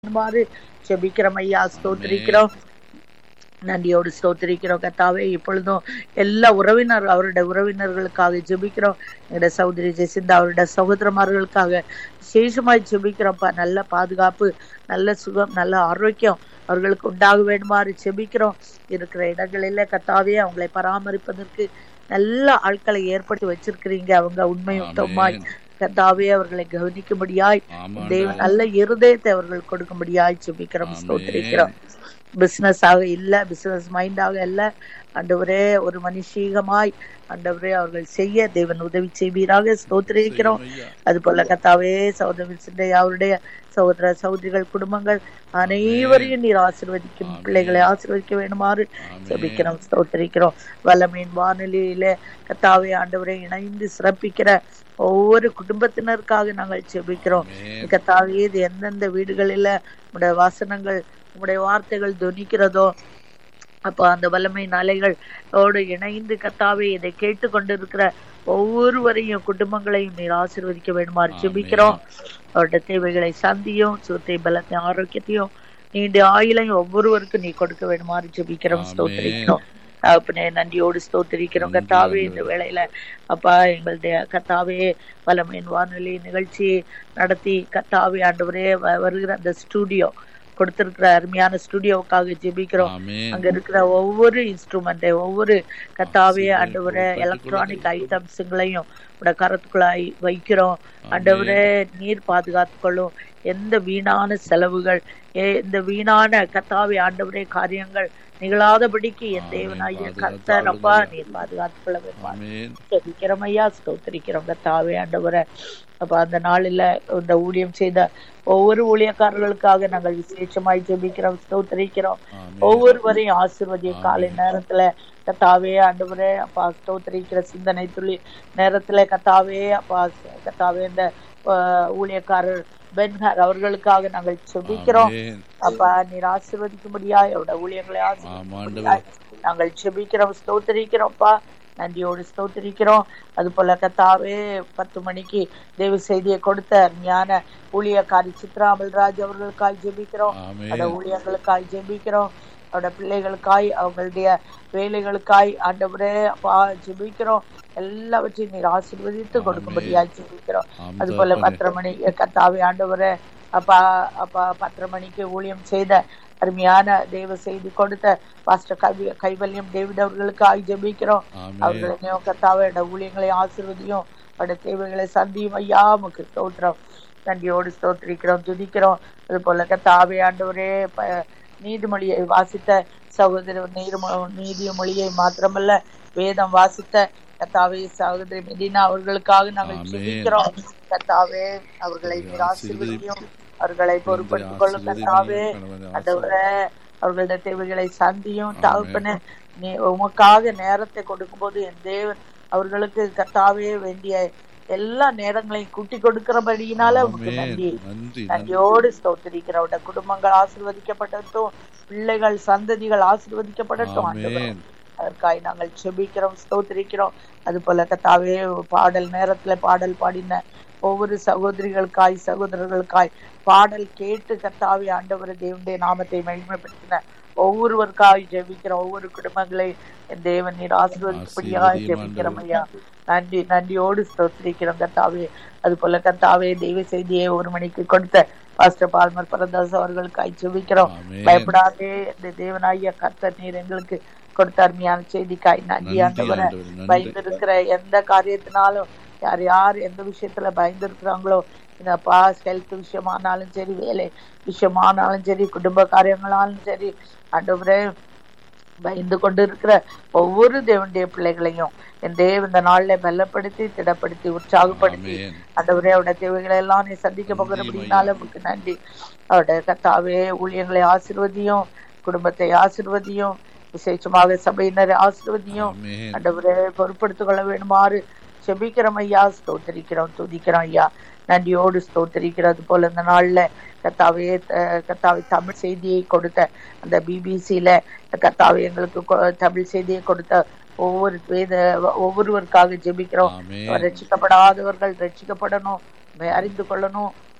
மாறு செபிக்கிறோம் ஐயா ஸ்தோத்திரிக்கிறோம் நன்றியோடு ஸ்தோத்திரிக்கிறோம் கத்தாவே இப்பொழுதும் எல்லா உறவினர் அவருடைய உறவினர்களுக்காக ஜெபிக்கிறோம் எங்களுடைய சகோதரி ஜெசிந்தா அவருடைய சகோதரமார்களுக்காக விசேஷமாய் ஜெபிக்கிறோம்ப்பா நல்ல பாதுகாப்பு நல்ல சுகம் நல்ல ஆரோக்கியம் அவர்களுக்கு உண்டாக வேண்டுமாறு ஜெபிக்கிறோம் இருக்கிற இடங்களில கத்தாவே அவங்களை பராமரிப்பதற்கு நல்ல ஆட்களை ஏற்படுத்தி வச்சிருக்கிறீங்க அவங்க உண்மை உத்தமாய் கத்தாவே அவர்களை கவனிக்கும்படியாய் தேவன் நல்ல இருதயத்தை அவர்கள் கொடுக்கும்படியாய் ஜெபிக்கிறோம் ஸ்தோத்திரிக்கிறோம் பிசினஸ் ஆக இல்ல பிசினஸ் மைண்டாக இல்ல ஆண்டவரே ஒரு மனுஷீகமாய் ஆண்டவரே அவர்கள் செய்ய தேவன் உதவி செய்வீராக ஸ்தோத்திரிக்கிறோம் அது போல கத்தாவே சகோதரி சிந்தையா அவருடைய சகோதர சகோதரிகள் குடும்பங்கள் அனைவரையும் நீர் ஆசிர்வதிக்கும் பிள்ளைகளை ஆசிர்வதிக்க வேண்டுமாறு ஜெபிக்கிறோம் ஸ்தோத்திரிக்கிறோம் வல்லமையின் வானொலியில கத்தாவே ஆண்டவரை இணைந்து சிறப்பிக்கிற ஒவ்வொரு குடும்பத்தினருக்காக நாங்கள் ஜெபிக்கிறோம் கத்தாவே இது எந்தெந்த வீடுகளில உடைய வாசனங்கள் உங்களுடைய வார்த்தைகள் துணிக்கிறதோ அப்போ அந்த வல்லமை அலைகளோடு இணைந்து கத்தாவே இதை கேட்டு கொண்டிருக்கிற ஒவ்வொருவரையும் குடும்பங்களையும் நீர் ஆசிர்வதிக்க வேண்டுமாறு ஜெபிக்கிறோம் அவருடைய தேவைகளை சந்தியும் சுத்தை பலத்தையும் ஆரோக்கியத்தையும் நீண்ட ஆயுளையும் ஒவ்வொருவருக்கும் நீ கொடுக்க வேண்டுமாறு ஜெபிக்கிறோம் ஸ்தோத்திரிக்கிறோம் அப்பனே நன்றியோடு ஸ்தோத்திரிக்கிறோம் கத்தாவே இந்த வேளையில அப்பா எங்களுடைய கத்தாவே வல்லமையின் வானொலி நிகழ்ச்சி நடத்தி கத்தாவே ஆண்டவரே வருகிற அந்த ஸ்டூடியோ கொடுத்திருக்கிற அருமையான ஸ்டுடியோவுக்காக ஜெபிக்கிறோம் அங்க இருக்கிற ஒவ்வொரு இன்ஸ்ட்ருமெண்ட் ஒவ்வொரு கத்தாவே ஆண்டவரை எலக்ட்ரானிக் ஐட்டம்ஸுங்களையும் உட கரத்துக்குள்ளாய் வைக்கிறோம் ஆண்டவரே நீர் பாதுகாத்துக்கொள்ளும் எந்த வீணான செலவுகள் இந்த வீணான கத்தாவே ஆண்டவரே காரியங்கள் நிகழாதபடிக்கு என் தேவனாகிய கர்த்தர் அப்பா நீர் பாதுகாத்துக் கொள்ள வேண்டும் ஜெபிக்கிறோம் ஐயா ஸ்தோத்திரிக்கிறோம் கத்தாவே ஆண்டவரை அப்ப அந்த நாளில் இந்த ஊழியம் செய்த ஒவ்வொரு ஊழியக்காரர்களுக்காக நாங்கள் விசேஷமாய் ஜெபிக்கிறோம் ஸ்தோத்திரிக்கிறோம் ஒவ்வொருவரையும் ஆசிர்வதிய காலை நேரத்துல கத்தாவே ஆண்டவரே அப்பா ஸ்தோத்திரிக்கிற சிந்தனை துளி நேரத்துல கத்தாவே அப்பா கத்தாவே இந்த ஊழியக்காரர் பென்ஹர் அவர்களுக்காக நாங்கள் செபிக்கிறோம் அப்பா நீர் ஆசிர்வதிக்கும்படியா அவரோட ஊழியர்களை ஆசிர்வதிக்கும்படியாய் நாங்கள் செபிக்கிறோம் ஸ்தோத்திரிக்கிறோம்ப்பா நன்றியோடு ஸ்தோத்திரிக்கிறோம் அது போல கத்தாவே பத்து மணிக்கு தேவ செய்தியை கொடுத்த ஞான ஊழியக்காரி சித்ரா அமல்ராஜ் அவர்களுக்காய் ஜெபிக்கிறோம் அந்த ஊழியர்களுக்காய் ஜெபிக்கிறோம் அவரோட பிள்ளைகளுக்காய் அவங்களுடைய வேலைகளுக்காய் ஆண்டவரே அப்பா ஜெபிக்கிறோம் எல்லாவற்றையும் நீர் ஆசீர்வதித்து கொடுக்கும்படியாய் ஜெபிக்கிறோம் அது போல பத்தரை மணி கத்தாவே ஆண்டவரே அப்பா அப்பா பத்தரை மணிக்கு ஊழியம் செய்த அருமையான தெய்வ செய்தி கொடுத்த பாஸ்டர் கவி கைவல்யம் டேவிட் அவர்களுக்காக ஜெபிக்கிறோம் அவர்களையும் கத்தாவோட ஊழியங்களை ஆசிர்வதியும் அவருடைய தேவைகளை சந்தியும் ஐயா முக்கு ஸ்தோத்திரம் நன்றியோடு ஸ்தோத்திரிக்கிறோம் துதிக்கிறோம் அது போல கத்தாவே ஆண்டவரே நீதிமொழியை வாசித்த சகோதரர் நீர் நீதிய மொழியை மாத்திரமல்ல வேதம் வாசித்த கத்தாவே சகோதரி மெடினா அவர்களுக்காக நாங்கள் ஜெபிக்கிறோம் கத்தாவே அவர்களை நீர் ஆசீர்வதியும் அவர்களை பொறுப்படுத்திக் கொள்ளும் கத்தாவே அதோட அவர்களுடைய தேவைகளை சந்தியும் தகப்பன நீ உமக்காக நேரத்தை கொடுக்கும் போது என் தேவன் அவர்களுக்கு கத்தாவே வேண்டிய எல்லா நேரங்களையும் கூட்டி கொடுக்கிறபடியினால உங்களுக்கு நன்றி நன்றியோடு ஸ்தோத்திரிக்கிறவட குடும்பங்கள் ஆசிர்வதிக்கப்படட்டும் பிள்ளைகள் சந்ததிகள் ஆசிர்வதிக்கப்படட்டும் அதற்காக நாங்கள் செபிக்கிறோம் ஸ்தோத்திரிக்கிறோம் அது போல கத்தாவே பாடல் நேரத்துல பாடல் பாடின ஒவ்வொரு சகோதரிகளுக்காய் சகோதரர்களுக்காய் பாடல் கேட்டு கத்தாவி ஆண்டவர் தேவனுடைய நாமத்தை மகிமைப்படுத்தின ஒவ்வொருவருக்காய் ஜெபிக்கிற ஒவ்வொரு குடும்பங்களை என் தேவன் நீர் ஆசீர்வதிப்படியாக ஜெபிக்கிறோம் ஐயா நன்றி நன்றியோடு ஸ்தோத்திரிக்கிறோம் கத்தாவே அது போல கத்தாவே தெய்வ செய்தியை ஒரு மணிக்கு கொடுத்த பாஸ்டர் பால்மர் பரதாஸ் அவர்களுக்காய் ஜெபிக்கிறோம் பயப்படாதே இந்த தேவனாகிய கர்த்தர் நீர் எங்களுக்கு கொடுத்த அருமையான செய்திக்காய் நன்றி ஆண்டவரை பயந்திருக்கிற எந்த காரியத்தினாலும் யார் யார் எந்த விஷயத்துல பயந்து இருக்கிறாங்களோ இந்த பாஸ் ஹெல்த் விஷயமானாலும் சரி வேலை விஷயமானாலும் சரி குடும்ப காரியங்களாலும் சரி ஆண்டவரே பயந்து கொண்டு இருக்கிற ஒவ்வொரு தேவனுடைய பிள்ளைகளையும் என் தேவ இந்த நாள்ல பலப்படுத்தி திடப்படுத்தி உற்சாகப்படுத்தி ஆண்டவரே அவருடைய தேவைகளை எல்லாம் நீ சந்திக்க போகிற அப்படின்னால உங்களுக்கு நன்றி அவருடைய கத்தாவே ஊழியங்களை ஆசிர்வதியும் குடும்பத்தை ஆசிர்வதியும் விசேஷமாக சபையினரை ஆசிர்வதியும் ஆண்டவரை பொறுப்படுத்திக் கொள்ள வேண்டுமாறு செபிக்கிறோம் ஐயா ஸ்தோத்தரிக்கிறோம் துதிக்கிறோம் ஐயா நன்றியோடு ஸ்தோத்தரிக்கிறது போல இந்த நாள்ல கத்தாவே கத்தாவை தமிழ் செய்தியை கொடுத்த அந்த பிபிசியில கத்தாவை எங்களுக்கு தமிழ் செய்தியை கொடுத்த ஒவ்வொரு வேத ஒவ்வொருவருக்காக ஜெபிக்கிறோம் ரட்சிக்கப்படாதவர்கள் ரட்சிக்கப்படணும் அறிந்து கொள்ளணும்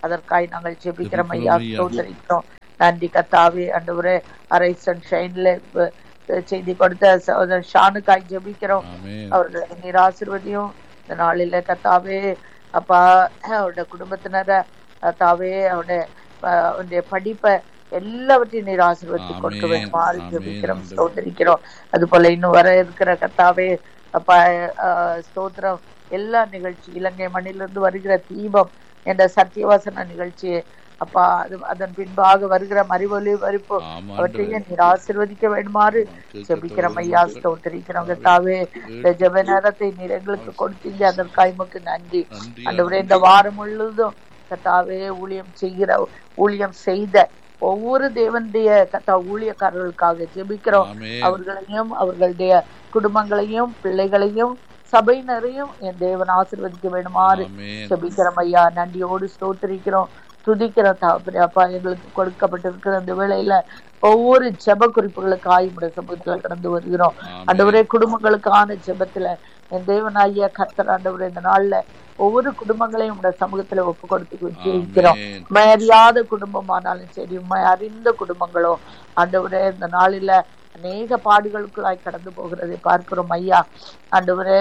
அதற்காய் நாங்கள் ஜெபிக்கிறோம் ஐயா ஜெபிக்கிறோம் ஐயா. ஸ்தோத்திரிக்கிறோம் நன்றி கத்தாவே ஆண்டவரே அரைசன் ஷைன்ல செய்தி கொடுத்த சகோதரர் ஷானுக்காய் ஜெபிக்கிறோம் ஆமென் அவர்களை நீர் ஆசீர்வதியும் இந்த நாளில கத்தாவே அப்பா அவருடைய குடும்பத்தினரை கத்தாவே அவருடைய அஹ், அவருடைய படிப்பை எல்லாவற்றையும் நீர் ஆசீர்வதித்து ஆமென். கொடுக்க வேண்டுமாறு ஆமென். ஜெபிக்கிறோம் ஆண்டவரே. ஸ்தோத்திரிக்கிறோம் அது போல இன்னும் வர இருக்கிற கத்தாவே அப்பா அஹ், ஸ்தோத்திரம் எல்லா நிகழ்ச்சி இலங்கை மண்ணிலிருந்து வருகிற தீபம் என்ற சத்தியவாசன நிகழ்ச்சி அப்பா அது அதன் பின்பாக வருகிற மறிவொலி வரிப்பு ஆமா அவற்றையும் நீர் ஆசீர்வதிக்க வேண்டுமாறு ஜெபிக்கிறோம் ஐயா ஸ்தோத்திரிக்கிறோம் கத்தாவே இந்த ஜெப நேரத்தை நீர் எங்களுக்கு கொடுத்தீங்க அதற்காக உமக்கு நன்றி நன்றி ஆண்டவரே இந்த வாரம் முழுவதும் கத்தாவே ஊழியம் செய்கிற ஊழியம் செய்த ஒவ்வொரு தேவனுடைய கத்தா ஊழியக்காரர்களுக்காக ஜெபிக்கிறோம் ஆமென் அவர்களையும் அவர்களுடைய குடும்பங்களையும் பிள்ளைகளையும் சபையினரையும் என் தேவன் ஆசீர்வதிக்க வேண்டுமாறு ஆமென் ஜெபிக்கிறோம் ஐயா நன்றியோடு ஸ்தோத்திரிக்கிறோம் துதிக்கிறோம் தகப்பனே அப்பா எங்களுக்கு கொடுக்கப்பட்டிருக்கிற அந்த வேளையில ஒவ்வொரு ஜெப குறிப்புகளுக்காய் உடைய சமூகத்துல கடந்து வருகிறோம் ஆண்டவரே குடும்பங்களுக்கான ஜெபத்துல என் தேவனாகிய கர்த்தர் ஆண்டவரே இந்த நாள்ல ஒவ்வொரு குடும்பங்களையும் உடைய சமூகத்துல ஒப்பு கொடுத்து ஜெயிக்கிறோம் ஆமென் உண்மை அறியாத குடும்பமானாலும் சரி உண்மை அறிந்த குடும்பங்களோ ஆண்டவரே இந்த நாளில அநேக பாடுகளுக்குள்ளாய் கடந்து போகிறதை பார்க்கிறோம் ஐயா ஆண்டவரே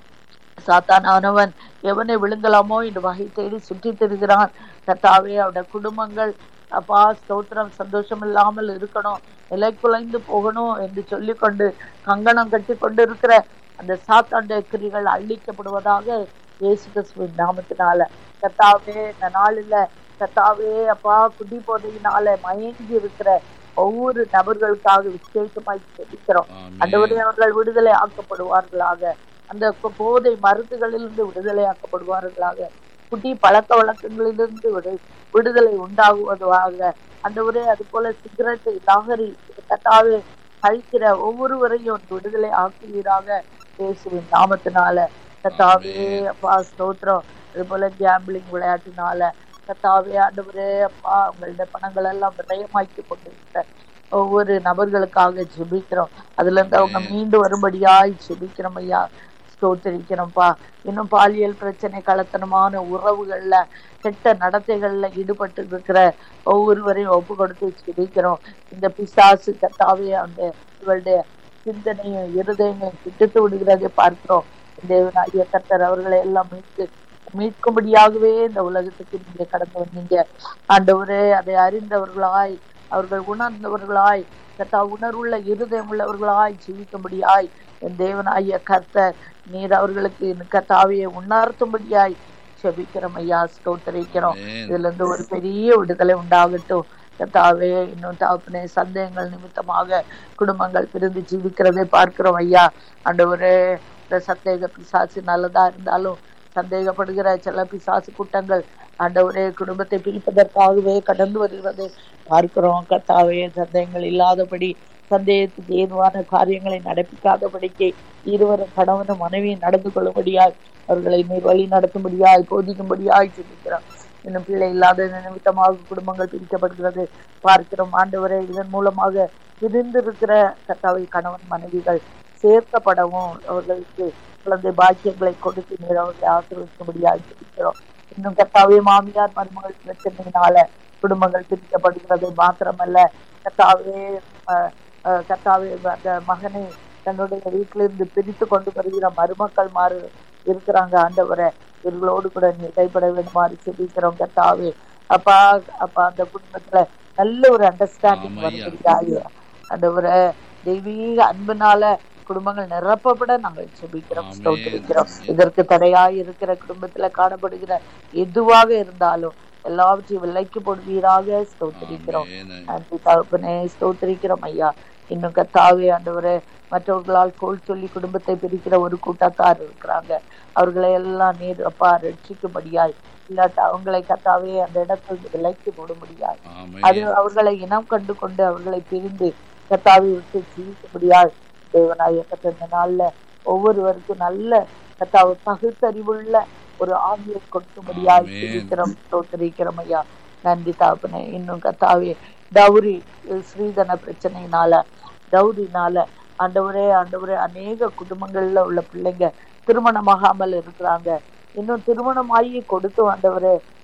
சாத்தானவன் எவனை விழுங்கலாமோ என்று வகை தேடி சுற்றி திரிகிறான் கர்த்தாவே அவருடைய குடும்பங்கள் அப்பா ஸ்தோத்திரம் சந்தோஷம் இல்லாமல் இருக்கணும் நிலை குலைந்து போகணும் என்று சொல்லிக்கொண்டு கங்கணம் கட்டி கொண்டு இருக்கிற அந்த சாத்தாண்ட கிரிகள் அழிக்கப்படுவதாக இயேசு கிறிஸ்துவின் நாமத்தினால கர்த்தாவே இந்த நாளில கர்த்தாவே அப்பா குடி போதையினால மயங்கி இருக்கிற ஒவ்வொரு நபர்களுக்காக விசேஷமாய் ஜெபிக்கிறோம் அண்டவரே அவர்கள் விடுதலை ஆக்கப்படுவார்களாக அந்த போ- போதை மருந்துகளிலிருந்து விடுதலை ஆக்கப்படுவார்களாக குட்டி பழக்க வழக்கங்களிலிருந்து விடு விடுதலை உண்டாகுவதாக அண்டவரே அது போல சிகரெட்டை நகரி கட்டாவே கழிக்கிற ஒவ்வொருவரையும் விடுதலை ஆக்குவீராக இயேசுவின் நாமத்தினால கத்தாவே அப்பா ஸ்தோத்திரம் அது போல கேம்பிளிங் விளையாட்டினால கத்தாவே ஆண்டவரே அப்பா உங்களுடைய பணங்கள் எல்லாம் விரயமாக்கி கொண்டிருக்கிற ஒவ்வொரு நபர்களுக்காக ஜெபிக்கிறோம் அதுல இருந்து அவங்க மீண்டு வரும்படியாய் ஜெபிக்கிறோம் ஐயா ஸ்தோத்திரிக்கிறோம்ப்பா இன்னும் பாலியல் பிரச்சனை கலத்தனமான உறவுகள்ல கெட்ட நடத்தைகள்ல ஈடுபட்டு இருக்கிற ஒவ்வொருவரையும் ஒப்பு கொடுத்து ஜெபிக்கிறோம் இந்த பிசாசு கத்தாவே அந்த இவளுடைய சிந்தனையும் இருதயங்களும் திட்டுத்து விடுகிறதை பார்க்கிறோம் தேவனாகிய கர்த்தர் அவர்களை எல்லாம் மீட்டு மீட்கும்படியாகவே இந்த உலகத்துக்கு நீங்க கடந்து வந்தீங்க ஆண்டவரே அதை அறிந்தவர்களாய் அவர்கள் உணர்ந்தவர்களாய் கத்தா உணர்வுள்ள இருதயம் உள்ளவர்களாய் ஜீவிக்கும்படியாய் என் தேவனாகிய கர்த்தர் நீர் அவர்களுக்கு கத்தாவியை உணர்த்தும்படியாய் செபிக்கிறோம் ஐயா ஸ்தோத்தரிக்கிறோம் இதுல இருந்து ஒரு பெரிய விடுதலை உண்டாகட்டும் கத்தாவே இன்னும் தாப்புனே சந்தேகங்கள் நிமித்தமாக குடும்பங்கள் பிரிந்து ஜீவிக்கிறதை பார்க்கிறோம் ஐயா ஆண்டவரே இந்த சந்தேக பிசாசு நல்லதா இருந்தாலும் சந்தேகப்படுகிற சில பிசாசு கூட்டங்கள் ஆண்டவரே குடும்பத்தை பிரிப்பதற்காகவே கடந்து வருகிறதை பார்க்கிறோம் கத்தாவே சந்தேகங்கள் இல்லாதபடி சந்தேகத்துக்கு ஏதுவான காரியங்களை நடப்பிக்காதபடிக்கு இருவரும் கணவனும் மனைவியும் நடந்து கொள்ளும்படியாய் அவர்களை நீர் வழி நடத்தும்படியாய் போதிக்கும்படியாய் சிந்திக்கிறோம் இன்னும் பிள்ளை இல்லாத நிமித்தமாக குடும்பங்கள் பிரிக்கப்படுகிறது பார்க்கிறோம் ஆண்டவரே இதன் மூலமாக பிரிந்திருக்கிற கத்தாவை கணவன் மனைவிகள் சேர்க்கப்படவும் அவர்களுக்கு குழந்தை பாக்கியங்களை கொடுத்து நீர் அவர்களை ஆசீர்வதிக்கும்படியாக சிந்திக்கிறோம் இன்னும் கத்தாவே மாமியார் மருமகள் பிரச்சனையினால குடும்பங்கள் பிரிக்கப்படுகிறது மாத்திரமல்ல கத்தாவே அஹ், அஹ், கத்தாவே அந்த மகனை தன்னுடைய வீட்டிலிருந்து பிரித்து கொண்டு வருகிற மருமக்கள் மாறு இருக்கிறாங்க ஆண்டவரை இவர்களோடு கூட நீ கைப்பட வேண்டுமாறு செபிக்கிறோம் கத்தாவே அப்பா அப்பா அந்த குடும்பத்துல நல்ல ஒரு அண்டர்ஸ்டாண்டிங் ஆமா ஐயா. வரும்படியாக ஆண்டவரை தெய்வீக அன்பினால குடும்பங்கள் நிரப்பப்பட நாங்கள் செபிக்கிறோம் ஆமென். ஸ்தோத்திரிக்கிறோம் ஆமென். இதற்கு தடையாய் இருக்கிற குடும்பத்துல காணப்படுகிற எதுவாக இருந்தாலும் எல்லாவற்றையும் விலைக்கு போடுவீராக ஸ்தோத்திரிக்கிறோம் நன்றி தகப்பனே ஸ்தோத்திரிக்கிறோம் ஐயா இன்னும் கத்தாவே ஆண்டவரே மற்றவர்களால் கோல் சொல்லி குடும்பத்தை பிரிக்கிற ஒரு கூட்டத்தார் இருக்கிறாங்க அவர்களை எல்லாம் நீர் அப்பா ரட்சிக்கும்படியாய் இல்லாட்டா அவங்களை கத்தாவே அந்த இடத்தில் விலைக்கு போடும்படியாய் அது அவர்களை இனம் கண்டு கொண்டு அவர்களை பிரிந்து கத்தாவை விட்டு ஜீவிக்கும்படியாய் தேவனாய கத்த நாள்ல ஒவ்வொருவருக்கும் நல்ல கத்தாவை பகுத்தறிவுள்ள ஒரு ஆவியை கொடுக்கும்படியாய் ஆமென். ஜீவிக்கிறோம் ஸ்தோத்திரிக்கிறோம் ஐயா நன்றி தாப்பனே இன்னும் கத்தாவே டௌரி ஸ்ரீதன பிரச்சனையினால டௌரினால ஆண்டவரே ஆண்டவரே அநேக குடும்பங்கள்ல உள்ள பிள்ளைங்க திருமணமாகாமல் இருக்கிறாங்க இன்னும் திருமணமாகி கொடுத்து ஆண்டவரே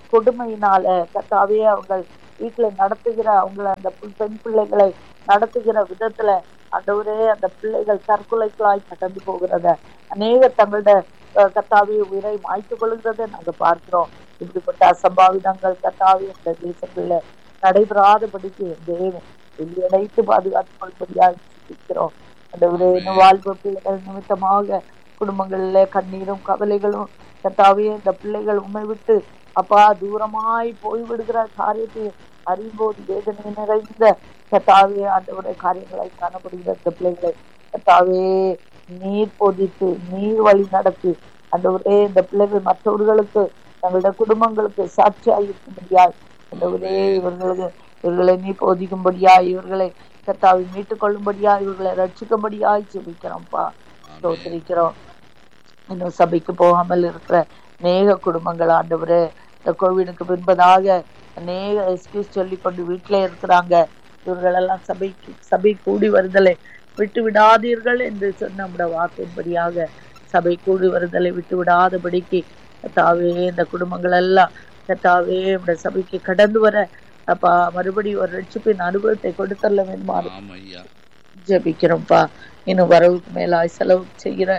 கொடுமையினால கத்தாவே அவங்கள் வீட்டுல நடத்துகிற அவங்கள அந்த பு- பெண் பிள்ளைகளை நடத்துகிற விதத்துல ஆண்டவரே அந்த பிள்ளைகள் தற்கொலைகளாய் கடந்து போகிறத அநேக தங்களோட அஹ், கத்தாவே உயிரை மாய்த்து கொள்கிறத நாங்க பார்க்கிறோம் இப்படிப்பட்ட அசம்பாவிதங்கள் கத்தாவே இந்த தேசத்துல நடைபெறாதபடிக்கு தேவன் வெளியடைத்து பாதுகாத்துக் கொள்படியாக இருக்கிறோம் அந்த வாழ்வு பிள்ளைகள் நிமித்தமாக குடும்பங்கள்ல கண்ணீரும் கவலைகளும் கத்தாவே இந்த பிள்ளைகள் உண்மை விட்டு அப்பா தூரமாய் போய்விடுகிற காரியத்தை அறியும்போது வேதனை நிறைந்த கத்தாவே ஆண்டவருடைய காரியங்களை காணப்படுகிற இந்த பிள்ளைகளை கத்தாவே நீர் பொதித்து நீர் வழி நடத்தி ஆண்டவரே இந்த பிள்ளைகள் மற்றவர்களுக்கு தங்களுடைய குடும்பங்களுக்கு சாட்சியாக இருக்கும்படியாய் ஆண்டவரே இவர்களுக்கு இவர்களை நீ போதிக்கும்படியாய் இவர்களை கத்தாவை மீட்டுக் கொள்ளும்படியாய் இவர்களை ரட்சிக்கும்படியாய் ஜெபிக்கிறோம்ப்பா ஸ்தோத்திரிக்கிறோம் இன்னும் சபைக்கு போகாமல் இருக்கிற அநேக குடும்பங்கள் ஆண்டவரே இந்த கோவிடுக்கு பின்பதாக அநேக எக்ஸ்கியூஸ் சொல்லி கொண்டு வீட்டிலே இருக்கிறாங்க இவர்களெல்லாம் சபைக்கு சபை கூடி வருதலை விட்டு விடாதீர்கள் என்று சொன்ன நம்முடைய வாக்கின்படியாக சபை கூடி வருதலை விட்டு விடாதபடிக்கு கத்தாவே இந்த குடும்பங்கள் எல்லாம் கத்தாவே நம்முடைய சபைக்கு கடந்து வர அப்பா மறுபடியும் ஒரு ரட்சிப்பின் அனுபவத்தை கொடுத்தள்ள வேண்டுமாறு ஆம் ஐயா ஜெபிக்கிறோம்ப்பா இன்னும் வரவுக்கு மேலாய் செலவு செய்கிற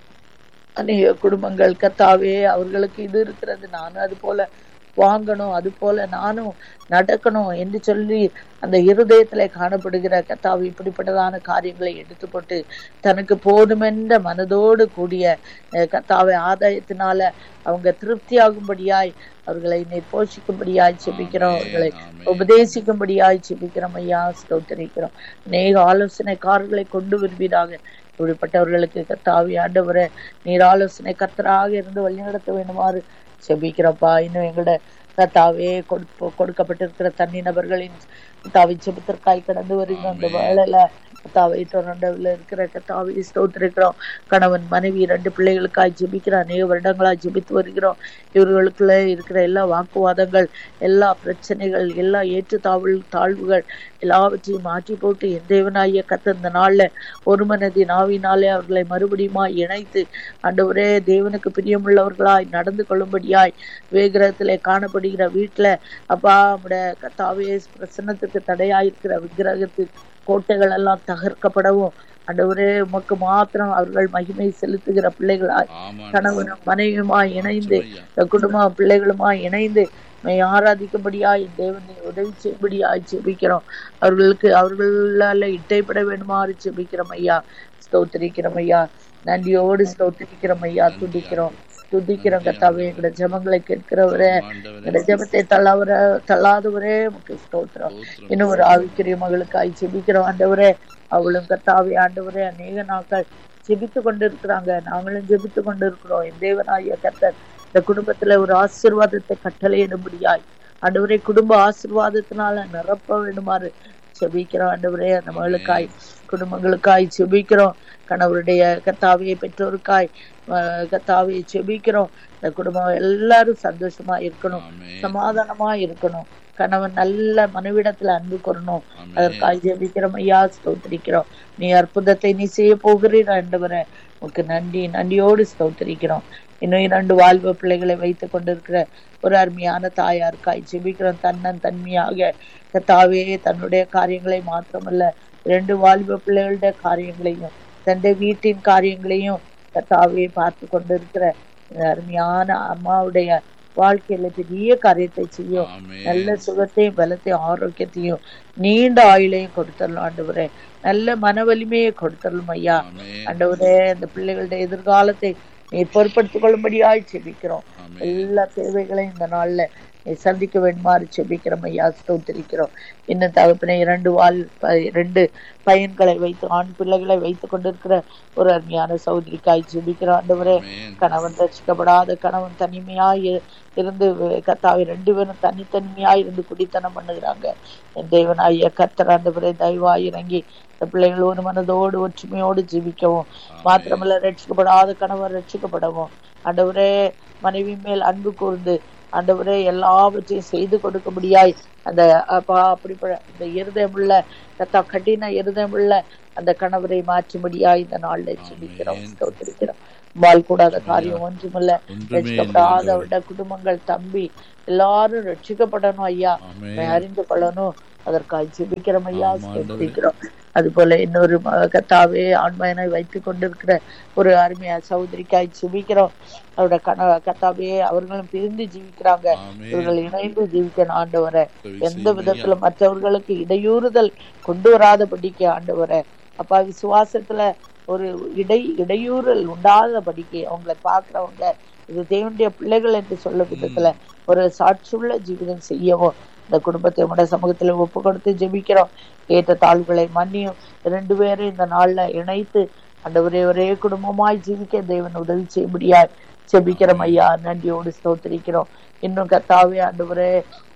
அநேக குடும்பங்கள் கத்தாவே அவர்களுக்கு இது இருக்கிறது நானும் அது போல வாங்கணும் அது போல நானும் நடக்கணும் என்று சொல்லி அந்த இருதயத்துல காணப்படுகிற கத்தாவு இப்படிப்பட்டதான காரியங்களை எடுத்து போட்டு தனக்கு போதுமென்ற மனதோடு கூடிய அஹ், கத்தாவை ஆதாயத்தினால அவங்க திருப்தியாகும்படியாய் அவர்களை நீர் போஷிக்கும்படியாய் செபிக்கிறோம் அவர்களை ஆமென். உபதேசிக்கும்படியாய் செபிக்கிறோம் ஐயா ஸ்தோத்தரிக்கிறோம் அநேக ஆலோசனைக்காரர்களை கொண்டு வருவீராக இப்படிப்பட்டவர்களுக்கு கத்தாவி ஆண்டவரை நீர் ஆலோசனை கத்தராக இருந்து வழிநடத்த வேண்டுமாறு செபிக்கிறப்பா இன்னும் எங்களோட கத்தாவே கொடுப்ப கொடுக்கப்பட்டிருக்கிற தனி நபர்களின் கத்தாவை செபத்திற்காய் கடந்து வருகிற அந்த வேலையில கத்தாவை தொடர்ந்தவில் இருக்கிற கத்தாவை ஸ்தோத்திருக்கிறோம் கணவன் மனைவி ரெண்டு பிள்ளைகளுக்காய் ஜெபிக்கிற அநேக வருடங்களாய் ஜெபித்து வருகிறோம் இவர்களுக்குள்ள இருக்கிற எல்லா வாக்குவாதங்கள் எல்லா பிரச்சனைகள் எல்லா ஏற்றுத்தாழ்வு தாழ்வுகள் எல்லாவற்றையும் மாற்றி போட்டு என் தேவனாகிய கத்த இந்த நாள்ல ஒரு மனதி நாவினாலே அவர்களை மறுபடியுமா இணைத்து ஆண்டவரே தேவனுக்கு பிரியமுள்ளவர்களாய் நடந்து கொள்ளும்படியாய் வேகிரகத்திலே காணப்படுகிற வீட்டுல அப்பா நம்முடைய கத்தாவே பிரசன்னத்துக்கு தடையாயிருக்கிற விக்கிரகத்து கோட்டைகள் எல்லாம் தகர்க்கப்படவும் ஆண்டவரே உமக்கு மாத்திரம் அவர்கள் மகிமை செலுத்துகிற பிள்ளைகளாய் ஆமாம் கணவனும் மனைவியுமாய் இணைந்து ஐயா இந்த குடும்ப பிள்ளைகளுமாய் இணைந்து உம்மை ஆராதிக்கும்படியாய் தேவனை உதவி செய்யும்படியாய் ஜெபிக்கிறோம் அவர்களுக்கு அவர்களால இட்டைப்பட வேண்டுமாறு ஜெபிக்கிறோம் ஐயா ஸ்தோத்திரிக்கிறோம் ஐயா நன்றியோடு ஸ்தோத்திரிக்கிறோம் ஐயா துதிக்கிறோம் துதிக்கிறோம் கத்தாவே எங்களோட ஜெபங்களை கேட்கிறவரே ஆண்டவரே எங்களோட ஜெபத்தை தள்ளாவர தள்ளாதவரே உமக்கு ஸ்தோத்திரம் ஸ்தோத்திரம். இன்னும் ஒரு ஆவிக்குரிய மகளுக்காய் ஜெபிக்கிறோம் ஆண்டவரே அவளும் கத்தாவே ஆண்டவரே அநேக நாட்கள் ஜெபித்து கொண்டு இருக்கிறாங்க நாங்களும் ஜெபித்து கொண்டு இருக்கிறோம் என் தேவனாகிய கர்த்தர் இந்த குடும்பத்துல ஒரு ஆசீர்வாதத்தை கட்டளையிடும்படியாய் ஆண்டவரே குடும்ப ஆசீர்வாதத்தினால நிரப்ப வேண்டுமாறு ஜெபிக்கிறோம் ஆண்டவரே அந்த மகளுக்காய் குடும்பங்களுக்காய் ஜெபிக்கிறோம் கணவருடைய கத்தாவியை பெற்றோருக்காய் அஹ், கத்தாவியை ஜெபிக்கிறோம் இந்த குடும்பம் எல்லாரும் சந்தோஷமா இருக்கணும் ஆமென். சமாதானமா இருக்கணும் கணவன் நல்ல மனைவிடத்துல அன்பு கொள்ளணும் ஆமென். அதற்காக ஜெபிக்கிறோம் ஐயா ஸ்தோத்திரிக்கிறோம் நீ அற்புதத்தை நீ செய்ய போகிறீர் ஆண்டவரே உனக்கு நன்றி நன்றியோடு ஸ்தோத்திரிக்கிறோம் இன்னும் இரண்டு வாழ்வு பிள்ளைகளை வைத்துக் கொண்டிருக்கிற ஒரு அருமையான தாயாருக்காய் ஜெபிக்கிறோம் தன்னன் தன்மையாக கத்தாவே தன்னுடைய காரியங்களை மாத்திரமல்ல இரண்டு வாழ்வு பிள்ளைகளுடைய காரியங்களையும் தன்னுடைய வீட்டின் காரியங்களையும் கத்தாவே பார்த்து கொண்டிருக்கிற இந்த அருமையான அம்மாவுடைய வாழ்க்கையில பெரிய காரியத்தை செய்யும் ஆமென். நல்ல சுகத்தையும் பலத்தையும் ஆரோக்கியத்தையும் நீண்ட ஆயுளையும் கொடுத்தரலாம் ஆண்டவரே நல்ல மன வலிமையை கொடுத்தரலாம் ஐயா ஆமென். ஆண்டவரே அந்த பிள்ளைகளுடைய எதிர்காலத்தை நீர் பொறுப்படுத்திக் கொள்ளும்படியாய் செபிக்கிறோம் ஆமென். எல்லா தேவைகளையும் இந்த நாள்ல நீ சந்திக்க வேண்டுமாறு செபிக்கிறோம் ஐயா ஸ்தோத்திரிக்கிறோம் இன்னும் தகப்பனை இரண்டு வால் ப- இரண்டு பையன்களை வைத்து ஆண் பிள்ளைகளை வைத்துக் கொண்டிருக்கிற ஒரு அருமையான சௌதரிக்காய் ஜெபிக்கிற ஆண்டவரே ஆமென். கணவன் ரசிக்கப்படாத கணவன் தனிமையாய் இரு- இருந்து கத்தாவை ரெண்டு பேரும் தனித்தனிமையாய் இருந்து குடித்தனம் பண்ணுகிறாங்க என் தேவனாகிய கத்தர் ஆண்டவரே தயவாய் இறங்கி இந்த பிள்ளைகள் ஒரு மனதோடு ஒற்றுமையோடு ஜீவிக்கவும் மாத்திரமல்ல ரட்சிக்கப்படாத கணவன் ரட்சிக்கப்படவும் ஆண்டவரே மனைவி மேல் அன்பு கூர்ந்து ஆண்டவரே எல்லாவற்றையும் செய்து கொடுக்கும்படியாய் அந்த அப்பா அப்படிப்பட்ட அந்த இருதயமுள்ள கத்தா கடின இருதயமுள்ள அந்த கணவரை மாற்றும்படியாய் இந்த நாள்ல ஜெபிக்கிறோம் ஆமென். ஸ்தோத்திரிக்கிறோம் வாழ் கூடாத காரியம் ஒன்றுமில்ல ஒன்றுமே இல்லை ரட்சிக்கப்படாத ஆண்டவரே. அவருடைய குடும்பங்கள் தம்பி எல்லாரும் ரட்சிக்கப்படணும் ஐயா ஆமென். உம்மை அறிந்து கொள்ளணும் அதற்காக ஜெபிக்கிறோம் ஐயா ஆமா, ஆண்டவரே. ஸ்தோத்திரிக்கிறோம் அது போல இன்னொரு ம- கத்தாவே ஆண்மையனை வைத்துக் கொண்டிருக்கிற ஒரு அருமையா சகோதரிக்காய் ஜெபிக்கிறோம் அவருடைய கண கத்தாவே அவர்களும் பிரிந்து ஜீவிக்கிறாங்க ஆமென். இவர்கள் இணைந்து ஜீவிக்கணும் ஆண்டவரை உதவி எந்த செய்யுங்க விதத்துல மற்றவர்களுக்கு இடையூறுதல் கொண்டு வராதபடிக்கு ஆண்டவரை அப்பா விசுவாசத்துல ஒரு இடை இடையூறல் உண்டாதபடிக்கு அவங்களை பாக்குறவங்க இது தேவனுடைய பிள்ளைகள் என்று சொல்ல விதத்துல ஒரு சாட்சியுள்ள ஜீவிதம் செய்யவும் இந்த குடும்பத்தை உடைய சமூகத்துல ஒப்பு கொடுத்து ஜெபிக்கிறோம் ஏற்ற தாழ்வுகளை மன்னியும் ரெண்டு பேரும் இந்த நாள்ல இணைத்து ஆண்டவரே ஒரே குடும்பமாய் ஜீவிக்க தேவன் உதவி செய்யும்படியாய் ஜெபிக்கிறோம் ஐயா நன்றியோடு ஸ்தோத்திரிக்கிறோம் இன்னும் கத்தாவே ஆண்டவரே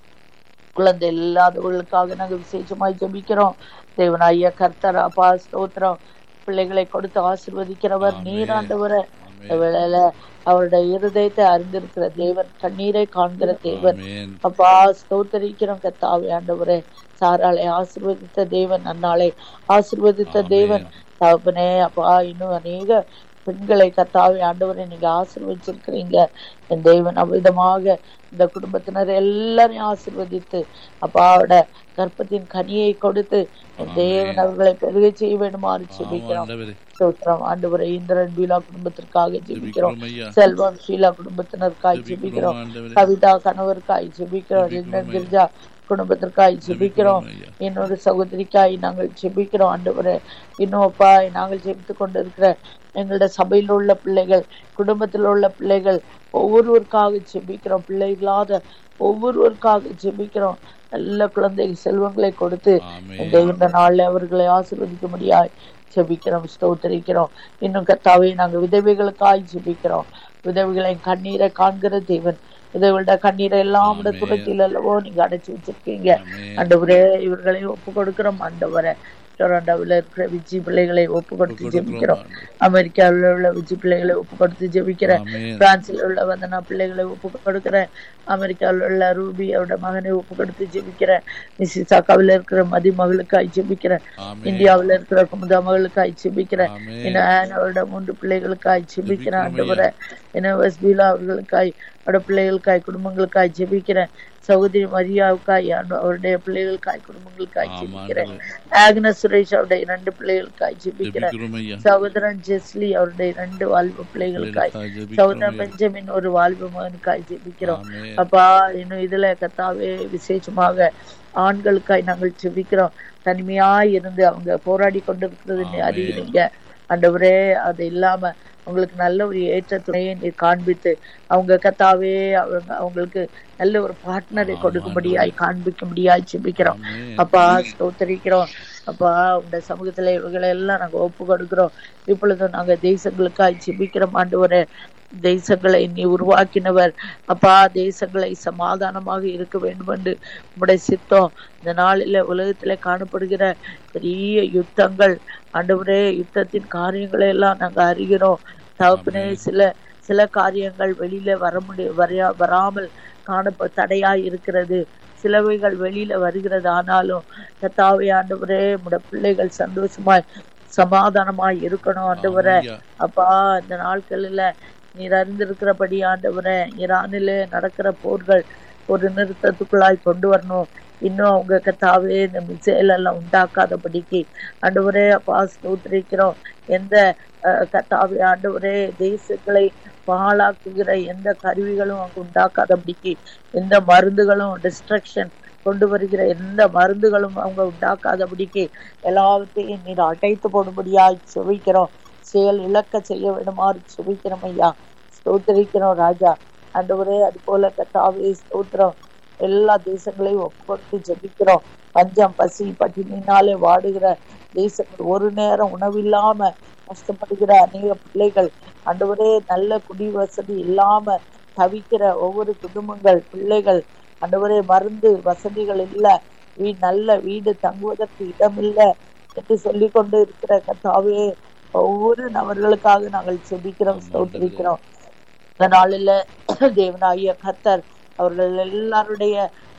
குழந்தை இல்லாதவர்களுக்காக நாங்க விசேஷமாய் ஜெபிக்கிறோம் தேவன் ஐயா கர்த்தர் அப்பா ஸ்தோத்திரம் பிள்ளைகளை கொடுத்து ஆசீர்வதிக்கிறவர் ஆமென். நீராண்டவரை ஆமென். இந்த வேளையில அவருடைய இருதயத்தை அறிந்திருக்கிற தேவன் கண்ணீரை காண்கிற தேவன் ஆமென். அப்பா ஸ்தோத்தரிக்கிறோம் கத்தாவே ஆண்டவரே சாராளை ஆசீர்வதித்த தேவன் அந்நாளை ஆசீர்வதித்த ஆமென். தேவன் தகப்பனே அப்பா இன்னும் அநேக பெண்களை கத்தாவே ஆண்டவரை நீங்க ஆசீர்வதிச்சிருக்கிறீங்க என் தேவன் அவ்விதமாக இந்த குடும்பத்தினர் எல்லாரையும் ஆசீர்வதித்து அப்பாவோட கற்பத்தின் கனியை கொடுத்து என் தேவன் அவர்களை பெருக செய்ய வேண்டுமாறு ஆமா, ஜெபிக்கிறோம் ஆண்டவரே. ஸ்தோத்திரம் ஆண்டவரை இந்திரன் பீலா குடும்பத்திற்காக ஜெபிக்கிறோம் ஜெபிக்கிறோம் ஐயா. செல்வம் ஷீலா குடும்பத்தினருக்காய் ஜெபிக்கிறோம் ஜெபிக்கிறோம் ஆண்டவரே. கவிதா கணவருக்காய் ஜெபிக்கிறோம் ஜெபிக்கிறோம் ரிந்தன் ஐயா. கிரிஜா குடும்பத்திற்காய் ஜெபிக்கிறோம் ஐயா. என்னோட சகோதரிக்காய் நாங்கள் ஜெபிக்கிறோம் ஆண்டவரே இன்னும் அப்பா நாங்கள் ஜெபித்து கொண்டிருக்கிற எங்களோட சபையில் உள்ள பிள்ளைகள் குடும்பத்தில் உள்ள பிள்ளைகள் ஒவ்வொருவருக்காக ஜெபிக்கிறோம் பிள்ளை இல்லாத ஒவ்வொருவருக்காக ஜெபிக்கிறோம் நல்ல குழந்தை செல்வங்களை கொடுத்து ஆமென். இந்த இந்த நாள்ல அவர்களை ஆசீர்வதிக்க முடியாது ஜெபிக்கிறோம் ஸ்தோத்தரிக்கிறோம் இன்னும் கத்தாவே நாங்க விதவைகளுக்காய் ஜெபிக்கிறோம் விதவைகளை கண்ணீரை காண்கிற தேவன் விதவைகளோட கண்ணீரை எல்லாம் ஆமென். துரத்தில அல்லவோ நீங்க அடைச்சு வச்சிருக்கீங்க ஆமென். ஆண்டவரே இவர்களை ஒப்பு கொடுக்கிறோம் ஆண்டவரே டொரண்டோவில் இருக்கிற விஜி பிள்ளைகளை ஒப்பு கொடுத்து கொடுக்கிறோம் ஜெபிக்கிறோம் ஆண்டவரே. அமெரிக்காவில் உள்ள விஜி பிள்ளைகளை ஒப்பு கொடுத்து ஜெபிக்கிறேன் ஆமென். பிரான்சில் உள்ள வந்தனா பிள்ளைகளை ஒப்பு கொடுக்கிறேன் அமெரிக்காவில் உள்ள ரூபி அவரோட மகனை ஒப்பு கொடுத்து ஜெபிக்கிறேன் மிசிசாக்காவில் இருக்கிற மதி மகளுக்காய் ஜெபிக்கிறேன் ஆமென். இந்தியாவில் இருக்கிற குமுதா மகளுக்காய் ஜெபிக்கிறேன் ஆமென். இன்னும் ஆன் அவரோட மூன்று பிள்ளைகளுக்காய் ஜெபிக்கிறேன் ஜெபிக்கிறோம் ஆண்டவரை இன்னும் வஸ்பீலா அவர்களுக்காய் அவரோட பிள்ளைகளுக்காய் குடும்பங்களுக்காய் ஜெபிக்கிறேன் சகோதரி மரியாவுக்காய் ஆண்டு- அவருடைய பிள்ளைகளுக்காய் குடும்பங்களுக்காய் ஆமா, ஜெபிக்கிறேன் ஆண்டவரே. ஆக்னஸ் சுரேஷ் அவருடைய இரண்டு பிள்ளைகளுக்காய் ஜெபிக்கிறேன் ஜெபிக்கிறோம் ஐயா. சகோதரன் ஜெஸ்லி அவருடைய இரண்டு வாழ்வு பிள்ளைகளுக்காய் பிள்ளைகளுக்காக ஜெபிக்கிறோம் சகோதரன் ஐயா. பெஞ்சமின் ஒரு வாழ்வு மகனுக்காய் ஜெபிக்கிறோம் ஆமென். அப்பா இன்னும் இதுல கத்தாவே விசேஷமாக ஆண்களுக்காய் நாங்கள் ஜெபிக்கிறோம் தனிமையாய் இருந்து அவங்க போராடி கொண்டிருக்கிறது நீ ஆமென். அறிகிறீங்க ஆண்டவரே அது இல்லாம அவங்களுக்கு நல்ல ஒரு ஏற்ற துணையை நீ காண்பித்து அவங்க கத்தாவே அவங்க அவங்களுக்கு நல்ல ஒரு பார்ட்னரை ஆமா, கொடுக்கும்படியாய் காண்பிக்கும்படியாய் ஜெபிக்கிறோம் ஆமென். அப்பா ஸ்தோத்தரிக்கிறோம் அப்பா உங்க சமூகத்துல இவங்களை எல்லாம் நாங்க ஒப்பு கொடுக்கிறோம் இப்பொழுதும் நாங்க தேசங்களுக்காய் ஜெபிக்கிறோம் ஆண்டவரே தேசங்களை நீ உருவாக்கினவர் அப்பா தேசங்களை சமாதானமாக இருக்க வேண்டும் என்று உம்முடைய சித்தம் இந்த நாளில உலகத்துல காணப்படுகிற பெரிய யுத்தங்கள் ஆண்டவரே யுத்தத்தின் காரியங்களை எல்லாம் நாங்க அறிகிறோம் தகப்பனே சில சில காரியங்கள் வெளியில வர முடிய வரையா வராமல் காணப்ப தடையாய் இருக்கிறது சிலவைகள் வெளியில வருகிறது ஆனாலும் கத்தாவே ஆண்டவரே உடைய பிள்ளைகள் சந்தோஷமாய் சமாதானமாய் இருக்கணும் ஆண்டவரே ஐயா. அப்பா இந்த நாட்களில் நீர் அறிந்திருக்கிறபடி ஆண்டவரே ஈரானிலே நடக்கிற போர்கள் ஒரு நிறுத்தத்துக்குள்ளாய் கொண்டு வரணும் இன்னும் அவங்க கத்தாவே இந்த மிசைல் எல்லாம் உண்டாக்காதபடிக்கு ஆண்டவரே அப்பா ஸ்தோத்திரிக்கிறோம் எந்த அஹ், கத்தாவே ஆண்டவரே தேசங்களை பாழாக்குகிற எந்த கருவிகளும் அங்கு உண்டாக்காதபடிக்கு எந்த மருந்துகளும் டிஸ்ட்ரக்ஷன் கொண்டு வருகிற எந்த மருந்துகளும் அவங்க உண்டாக்காதபடிக்கு எல்லாவற்றையும் நீர் அடைத்து போடும்படியாய் செவிக்கிறோம் செயல் இழக்க செய்ய வேண்டுமாறு செபிக்கிறோம் ஐயா ஸ்தோத்திரிக்கிறோம் ராஜா ஆண்டவரே அது போல கத்தாவே ஸ்தோத்திரம் எல்லா தேசங்களையும் ஒப்புக்கொடுத்து ஜெபிக்கிறோம் பஞ்சம் பசி பட்டினினாலே வாடுகிற தேசங்கள் ஒரு நேரம் உணவில்லாம கஷ்டப்படுகிற அநேக பிள்ளைகள் ஆண்டவரே நல்ல குடி வசதி இல்லாம தவிக்கிற ஒவ்வொரு குடும்பங்கள் பிள்ளைகள் ஆண்டவரே மருந்து வசதிகள் இல்ல வீ நல்ல வீடு தங்குவதற்கு இடம் இல்லை என்று சொல்லிக் கொண்டு இருக்கிற கத்தாவே ஒவ்வொரு நபர்களுக்காக நாங்கள் செபிக்கிறோம் ஸ்தோத்திரிக்கிறோம் இந்த நாளில் தேவனாகிய கத்தர் அவர்கள் எல்லாருடைய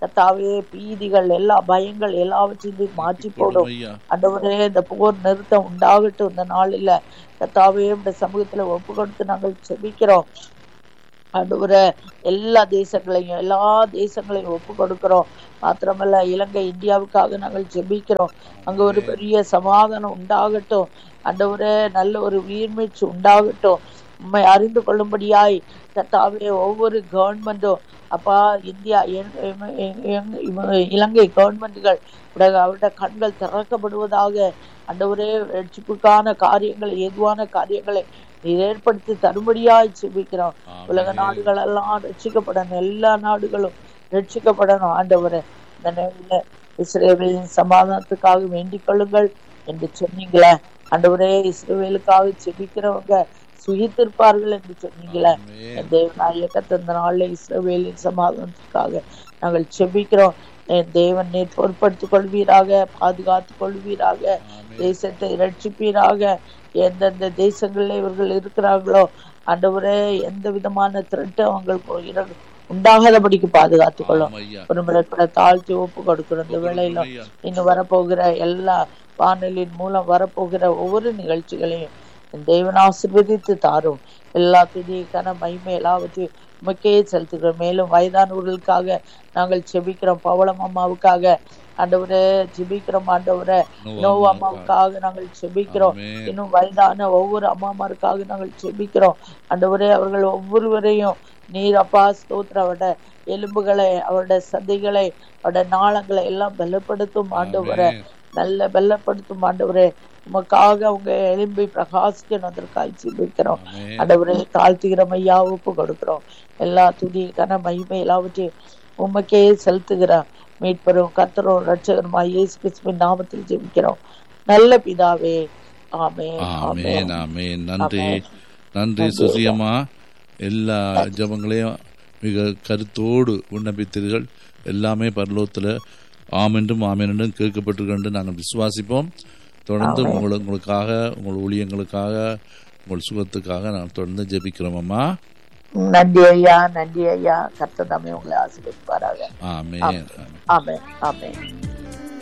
கத்தாவே பீதிகள் எல்லா பயங்கள் எல்லாவற்றையும் மாற்றி போடும் ஐயா ஆண்டவரே இந்த போர் நிறுத்தம் உண்டாகட்டும் இந்த நாளில் கத்தாவே இந்த சமூகத்துல ஒப்பு கொடுத்து நாங்கள் செபிக்கிறோம் ஆண்டவரே எல்லா தேசங்களையும் எல்லா தேசங்களையும் ஒப்பு கொடுக்கிறோம் மாத்திரமல்ல இலங்கை இந்தியாவுக்காக நாங்கள் ஜெபிக்கிறோம் அங்க ஒரு பெரிய சமாதானம் உண்டாகட்டும் ஆண்டவரே நல்ல ஒரு உயிர்மீச்சு உண்டாகட்டும் உண்மை அறிந்து கொள்ளும்படியாய் கர்த்தாவே ஒவ்வொரு கவர்மெண்ட்டும் அப்பா இந்தியா எங்க- எங்க- எங்க- இவங்க இலங்கை கவர்மெண்ட்டுகள் அவருடைய கண்கள் திறக்கப்படுவதாக ஆண்டவரே ரட்சிப்புக்கான காரியங்களை ஏதுவான காரியங்களை நீர் ஏற்படுத்தி தரும்படியாய் செபிக்கிறோம் உலக நாடுகள் எல்லாம் ரட்சிக்கப்படணும் எல்லா நாடுகளும் ரட்சிக்கப்படணும் ஆண்டவரே இந்த நேரில் இஸ்ரேலின் சமாதானத்துக்காக வேண்டிக் கொள்ளுங்கள் என்று சொன்னீங்களே ஆண்டவரே இஸ்ரேலுக்காக செபிக்கிறவங்க சுகித்திருப்பார்கள் என்று சொன்னீங்களே என் தேவநாயகத்தை இந்த நாளில் இஸ்ரவேலின் சமாதானத்துக்காக நாங்கள் செபிக்கிறோம் என் தேவன் நீர் பொறுப்படுத்திக் கொள்வீராக பாதுகாத்துக் கொள்வீராக தேசத்தை ரட்சிப்பீராக எந்தெந்த தேசங்களில் இவர்கள் இருக்கிறார்களோ ஆண்டவரே எந்த விதமான திருட்டு அவங்களுக்கு இர- உண்டாகாதபடிக்கு பாதுகாத்துக் கொள்ளும் ஒரு முறை கூட தாழ்த்தி ஒப்பு கொடுக்கிறோம் இந்த வேளையில இன்னும் வரப்போகிற எல்லா வானொலியின் மூலம் வரப்போகிற ஒவ்வொரு நிகழ்ச்சிகளையும் என் தேவன் ஆசீர்வதித்து தாரும் எல்லா துதிக்கான மகிமை எல்லாவற்றையும் உமக்கே செலுத்துகிறோம் மேலும் வயதானவர்களுக்காக நாங்கள் செபிக்கிறோம் பவளம் அம்மாவுக்காக ஆண்டவரே ஜெபிக்கிறோம் ஆண்டவரே நோவா அம்மாவுக்காக நாங்கள் செபிக்கிறோம் இன்னும் வயதான ஒவ்வொரு அம்மாமாருக்காக நாங்கள் செபிக்கிறோம் ஆண்டவரே அவர்கள் ஒவ்வொருவரையும் நீர் அப்பா ஸ்தோத்திர அவருடைய எலும்புகளை அவருடைய சதைகளை அவருடைய நாளங்களை எல்லாம் பலப்படுத்தும் ஆண்டவரே நல்ல பலப்படுத்தும் ஆண்டவரே உமக்காக அவங்க எலும்பை பிரகாசிக்கணும் அதற்காக ஜெபிக்கிறோம் ஆண்டவரே தாழ்த்துகிற மையா ஒப்பு கொடுக்கிறோம் எல்லா துதி கன மகிமை எல்லாவற்றையும் உமக்கே செலுத்துகிறோம் மீட்பரும் கத்தரும் ரட்சகருமா இயேசு கிறிஸ்துவின் நாமத்தில் ஜெபிக்கிறோம் நல்ல பிதாவே ஆமென் ஆமேன் ஆமேன் நன்றி நன்றி சுசியம்மா எல்லா ஜபங்களையும் மிக கருத்தோடு விண்ணப்பித்தீர்கள் எல்லாமே பரலோகத்தில் ஆமென்றும் ஆமென்றும் கேட்கப்பட்டிருக்கின்ற நாங்கள் விசுவாசிப்போம் தொடர்ந்து உங்களை உங்களுக்காக உங்கள் ஊழியங்களுக்காக உங்கள் சுகத்துக்காக நான் தொடர்ந்து ஜெபிக்கிறோம் அம்மா நன்றி ஐயா நன்றி ஐயா கர்த்தர் தாமே உங்களை ஆசீர்வதிப்பாராக ஆமேன் ஆமென் ஆமென்